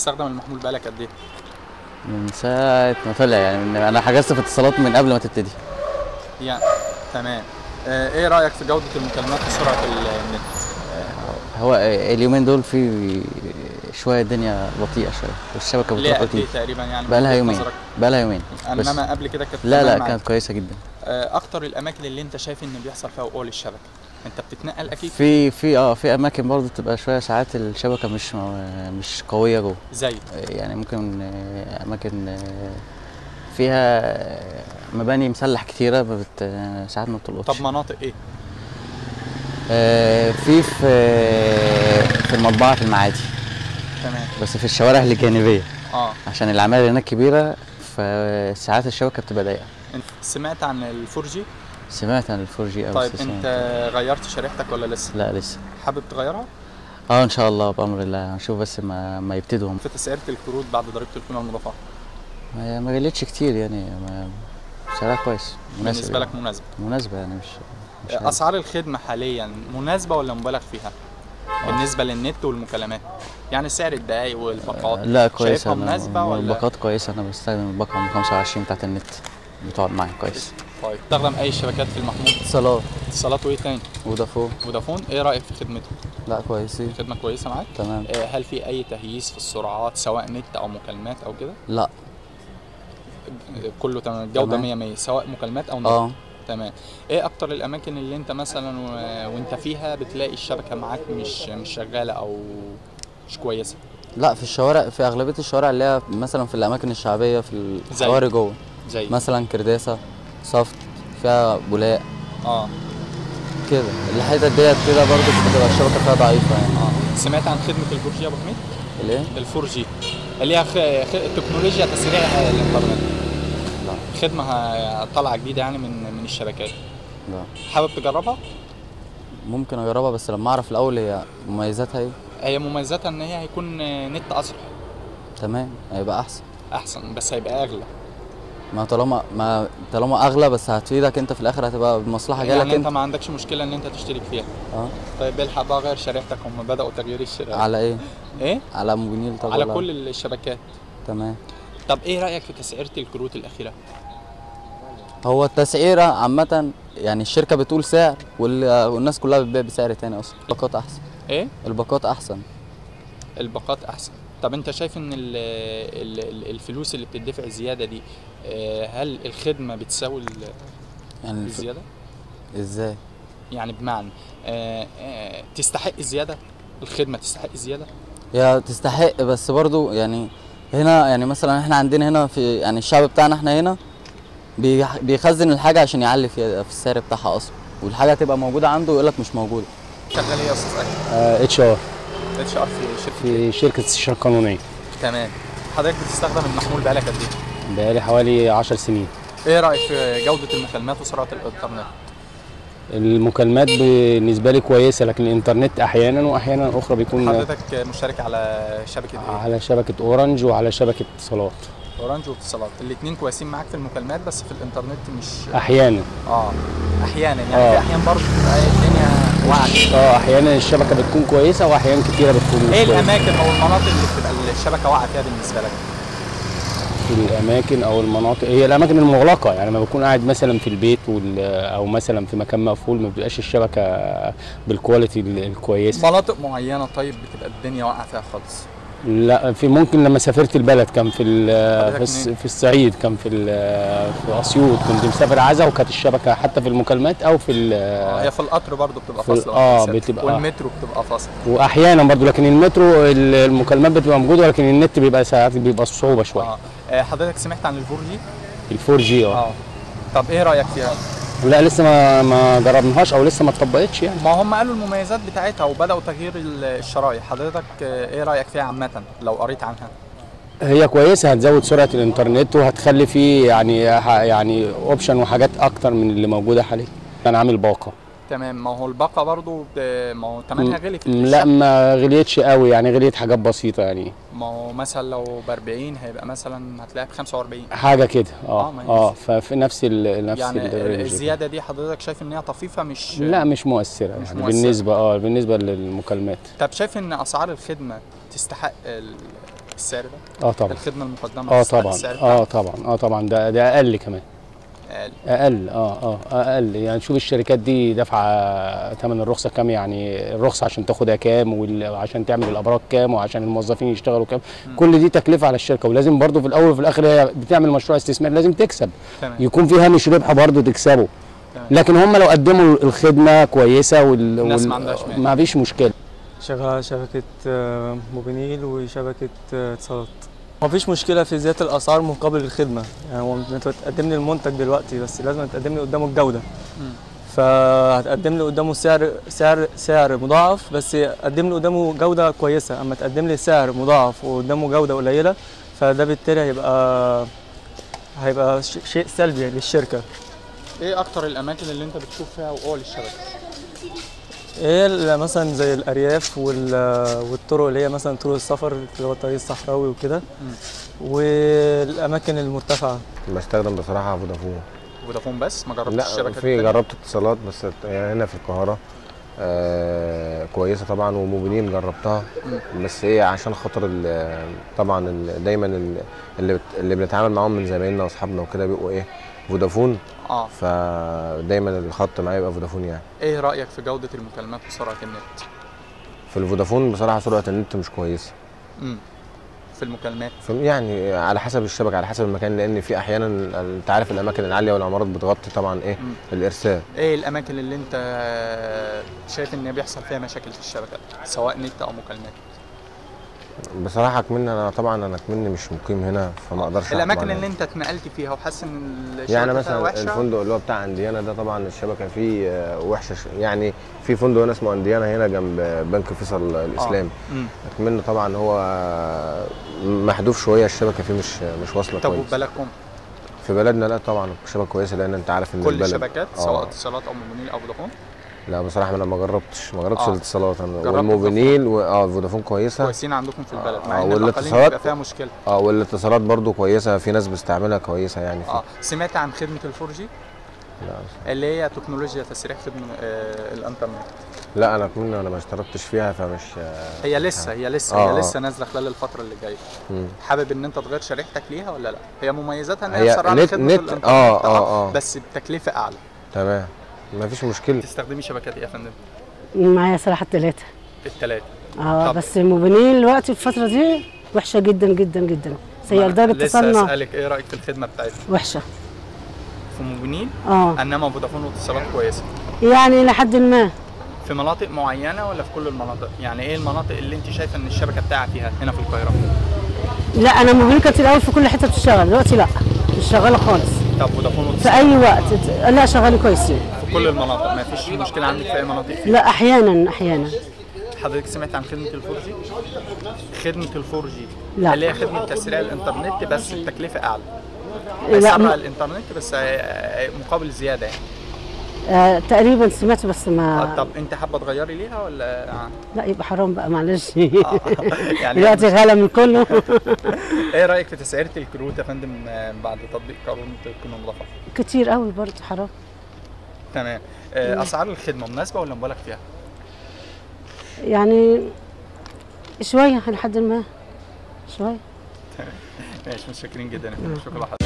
بتستخدم المحمول بقالك قد ايه من ساعة ما طلع يعني من انا حجزت في اتصالات من قبل ما تبتدي يعني تمام آه ايه رايك في جوده المكالمات وسرعه ال- النت هو اليومين دول في شوية الدنيا بطيئة شوية والشبكة ليه بتروح قد ايه وتيجي تقريبا يعني من بقى لها وجهة يومين نظرك؟ بقى لها يومين بس انما قبل كده كانت لا تمام لا معاك. كانت كويسة جدا آه اكتر الاماكن اللي انت شايف ان بيحصل فيها وقوع للشبكه انت بتتنقل اكيد في في اه في اماكن برضه بتبقى شوية ساعات الشبكة مش مش قوية جوه زي يعني ممكن آه، اماكن آه، فيها آه، مباني مسلح كتيرة ما بت... آه، ساعات ما بتلقطش طب مناطق ايه آه، في في آه، في المطبعة في المعادي تمام بس في الشوارع الجانبية اه عشان العماير هناك كبيرة فساعات الشبكة بتبقى ضيقة انت سمعت عن الفور جي سمعت عن الفور جي أو طيب بس سمعت. انت غيرت شريحتك ولا لسه لا لسه حابب تغيرها اه ان شاء الله بأمر الله هنشوف بس ما ما يبتدوا هم في تسعيره الكروت بعد ضريبه القيمه المضافه ما ما غلتش كتير يعني ما سعرها كويس مناسب بالنسبه يعني. لك مناسبه مناسبة يعني مش مش عارف. اسعار الخدمه حاليا مناسبه ولا مبالغ فيها بالنسبه للنت والمكالمات يعني سعر الدقائق والباقات لا كويسة شايفها أنا- مناسبة ولا؟ الباقات كويسة أنا بستخدم الباقة من 25 بتاعت النت بتقعد معايا كويس طيب تستخدم اي شبكات في المحمول اتصالات اتصالات وايه تاني فودافون فودافون ايه رايك في خدمته لا كويسين خدمه كويسه معاك تمام آه، هل في اي تهييس في السرعات سواء نت او مكالمات او كده لا آه، كله تمام الجوده تمام. 100 100 سواء مكالمات او نت اه تمام ايه اكتر الاماكن اللي انت مثلا و- وانت فيها بتلاقي الشبكه معاك مش مش شغاله او مش كويسه لا في الشوارع في اغلبيه الشوارع اللي هي مثلا في الاماكن الشعبيه في زي؟ الحواري جوه زي مثلا كرداسه صفت فيها بولاق اه كده الحتت ديت كده برضو بتبقى الشبكه فيها ضعيفه يعني اه سمعت عن خدمه الفور جي يا ابو حميد الايه الفور جي اللي هي خ- خ- تكنولوجيا تسريع الانترنت لا خدمه ه- طالعه جديده يعني من من الشبكات لا حابب تجربها ممكن اجربها بس لما اعرف الاول هي مميزاتها ايه هي مميزاتها ان هي هيكون نت اسرع تمام هيبقى احسن احسن بس هيبقى اغلى ما طالما ما طالما اغلى بس هتفيدك انت في الاخر هتبقى بمصلحه جايه يعني لك انت انت ما عندكش مشكله ان انت تشترك فيها اه طيب الحق بقى غير شريحتك هم بداوا تغيير الشريحه على ايه ايه على موبينيل طبعا على كل الشبكات تمام طب ايه رايك في تسعيره الكروت الاخيره هو التسعيره عامه يعني الشركه بتقول سعر وال- والناس كلها بتبيع بسعر تاني اصلا الباقات احسن ايه الباقات احسن الباقات احسن طب انت شايف ان ال ال ال الفلوس اللي بتدفع زياده دي آه، هل الخدمه بتساوي ال- يعني الف... الزياده ازاي يعني بمعنى آه، آه، تستحق الزياده الخدمه تستحق الزياده هي تستحق بس برضو يعني هنا يعني مثلا احنا عندنا هنا في يعني الشعب بتاعنا احنا هنا بيح- بيخزن الحاجه عشان يعلي في, في السعر بتاعها اصلا والحاجه تبقى موجوده عنده ويقول لك مش موجوده شغال ايه يا استاذ اكرم اتش ار اتش ار في شركه إيه؟ في شركه استشاره قانونيه تمام حضرتك بتستخدم المحمول بقالك قد ايه بقالي حوالي 10 سنين ايه رايك في جوده المكالمات وسرعه الانترنت المكالمات بالنسبه لي كويسه لكن الانترنت احيانا واحيانا اخرى بيكون حضرتك مشترك على شبكه ايه على شبكه اورنج وعلى شبكه اتصالات اورنج واتصالات الاثنين كويسين معاك في المكالمات بس في الانترنت مش احيانا اه احيانا يعني آه. في احيان برضه بتبقى الدنيا واعيه اه احيانا الشبكه بتكون كويسه واحيانا كتيره بتكون مش ايه كويسة. الاماكن او المناطق اللي بتبقى الشبكه واقعه فيها بالنسبه لك في الاماكن او المناطق هي الاماكن المغلقه يعني لما بكون قاعد مثلا في البيت وال- او مثلا في مكان مقفول ما بتبقاش الشبكه بالكواليتي ال- الكويسه مناطق معينه طيب بتبقى الدنيا واقعه فيها خالص لا في ممكن لما سافرت البلد كان في ال- حضرتك في, الس- منين؟ في الصعيد كان في ال- في اسيوط كنت مسافر عزا وكانت الشبكه حتى في المكالمات او في ال- آه. هي في القطر برضه بتبقى في ال- فاصله آه، وأنت مسافر. بتبقى- والمترو بتبقى فاصله واحيانا برضو لكن المترو ال- المكالمات بتبقى موجوده ولكن النت بيبقى ساعات بيبقى صعوبه شويه اه آه، حضرتك سمعت عن الفور جي الفور جي اه اه طب ايه رايك فيها لا لسه ما ما جربناهاش او لسه ما اتطبقتش يعني ما هم قالوا المميزات بتاعتها وبداوا تغيير ال- الشرايح حضرتك آه، ايه رايك فيها عامه لو قريت عنها هي كويسه هتزود سرعه الانترنت وهتخلي فيه يعني ح- يعني اوبشن وحاجات اكتر من اللي موجوده حاليا انا عامل باقه تمام ما هو الباقه برضه ب- ما هو ثمنها غلي في لا الشحن. ما غليتش قوي يعني غليت حاجات بسيطه يعني ما هو مثلا لو ب 40 هيبقى مثلا هتلاقيها ب 45 حاجه كده آه، اه ما هي اه ففي نفس ال نفس يعني ال- الرينج كده. الزياده دي حضرتك شايف ان هي طفيفه مش لا مش مؤثره مش يعني مؤثرة. بالنسبه اه بالنسبه للمكالمات طب شايف ان اسعار الخدمه تستحق ال- السعر ده اه طبعا الخدمه المقدمه اه تستحق طبعا السعر اه طبعا اه طبعا ده ده اقل كمان أقل. اقل اه اه اقل يعني شوف الشركات دي دافعه ثمن الرخصه كام يعني الرخصه عشان تاخدها كام وعشان تعمل الابراج كام وعشان الموظفين يشتغلوا كام كل دي تكلفه على الشركه ولازم برضو في الاول وفي الاخر هي بتعمل مشروع استثمار لازم تكسب تمام يكون في هامش ربح برضو تكسبه تمام. لكن هم لو قدموا الخدمه كويسه وال... الناس ما عندهاش مانع. ما فيش مشكله شغال شبكة آه، موبينيل وشبكة آه، اتصالات مفيش مشكلة في زيادة الأسعار مقابل الخدمة يعني هو أنت بتقدم لي المنتج دلوقتي بس لازم تقدم لي قدامه الجودة مم. فهتقدم لي قدامه سعر سعر سعر مضاعف بس قدم لي قدامه جودة كويسة أما تقدم لي سعر مضاعف وقدامه جودة قليلة فده بالتالي هيبقى هيبقى ش- شيء سلبي للشركة ايه اكتر الاماكن اللي انت بتشوف فيها وقوع للشبكه ايه ال- مثلا زي الارياف وال- والطرق اللي هي مثلا طرق السفر اللي هو الطريق الصحراوي وكده والاماكن المرتفعه بستخدم بصراحة فودافون فودافون بس ما جربتش لا الشبكه في جربت اتصالات بس يعني هنا في القاهرة آه كويسة طبعا وموبينيل جربتها بس ايه عشان خاطر ال- طبعا ال- دايما ال- اللي بت- اللي بنتعامل معاهم من زمايلنا واصحابنا وكده بيبقوا ايه فودافون اه فدايما الخط معايا يبقى فودافون يعني ايه رايك في جوده المكالمات وسرعه النت في الفودافون بصراحة سرعة النت مش كويسة امم في المكالمات في يعني على حسب الشبكة على حسب المكان لأن في أحيانا انت عارف الأماكن العالية والعمارات بتغطي طبعا ايه مم. الإرسال ايه الاماكن اللي انت شايف ان بيحصل فيها مشاكل في الشبكه سواء نت او مكالمات بصراحة كمني أنا طبعا أنا كمني مش مقيم هنا فما أقدرش أحكم الاماكن عليها. اللي انت اتنقلت فيها وحاسس ان الشبكه يعني فيها مثلا وحشه الفندق اللي هو بتاع انديانا ده طبعا الشبكه فيه آه، وحشه ش- يعني في فندق هنا اسمه انديانا هنا جنب بنك فيصل الاسلامي مم. اتمنى طبعا هو آه، محذوف شويه الشبكه فيه مش مش واصله طب كويس وبلدكم في بلدنا لا طبعا الشبكه كويسه لان انت عارف ان كل البلد الشبكات آه. سواء اتصالات او موبينيل او فودافون لا بصراحه انا ما جربتش ما جربتش آه. الاتصالات انا جربت والموبينيل و- اه فودافون كويسه كويسين عندكم في البلد آه، مع ان والاتصالات- الاقاليم بيبقى فيها مشكله اه والاتصالات برضو كويسه في ناس بتستعملها كويسه يعني فيه. اه سمعت عن خدمه الفور جي لا اللي هي تكنولوجيا تسريع خدمه آه الانترنت لا انا كمان انا ما اشتركتش فيها فمش آه، هي لسه هي لسه آه، هي آه. لسه نازله خلال الفتره اللي جايه مم. حابب ان انت تغير شريحتك ليها ولا لا هي مميزاتها ان هي هي تسرع نت- لك خدمه نت- الانترنت آه، آه، آه. بس بتكلفه اعلى تمام ما فيش مشكله تستخدمي شبكات ايه يا فندم معايا صراحة الثلاثة الثلاثه اه طب. بس موبينيل الوقت الفترة دي وحشة جدا جدا جدا سيئة لدرجة لسه اتصالنا اسالك ايه رايك في الخدمه بتاعتها وحشة في موبينيل اه انما فودافون واتصالات كويسه يعني لحد ما في مناطق معينه ولا في كل المناطق يعني ايه المناطق اللي انت شايفه ان الشبكه بتاعها فيها هنا في القاهره لا انا موبينيل كانت الاول في كل حتة بتشتغل دلوقتي لا مش شغالة خالص طب فودافون في واتصالات اي وقت لا شغالين كويسين في كل المناطق ما فيش مشكله عندك في اي مناطق فيه لا احيانا احيانا حضرتك سمعت عن خدمه الفور جي خدمه الفور جي لا. اللي هي خدمه تسريع الانترنت بس بتكلفه اعلى لا هيسرع ما- الانترنت بس آه، مقابل زياده يعني آه تقريبا سمعت بس آه، ما طب انت حابه تغيري ليها ولا آه. لا يبقى حرام بقى معلش يعني دلوقتي غلا من كله ايه رايك في تسعيره الكروت يا فندم آه، بعد تطبيق قانون القيمه المضافه كتير قوي برضه حرام تمام آه، اسعار الخدمه مناسبه ولا مبالغ فيها يعني شوية لحد ما شوية ماشي متشكرين جدا يا فندم شكرا لحضرتك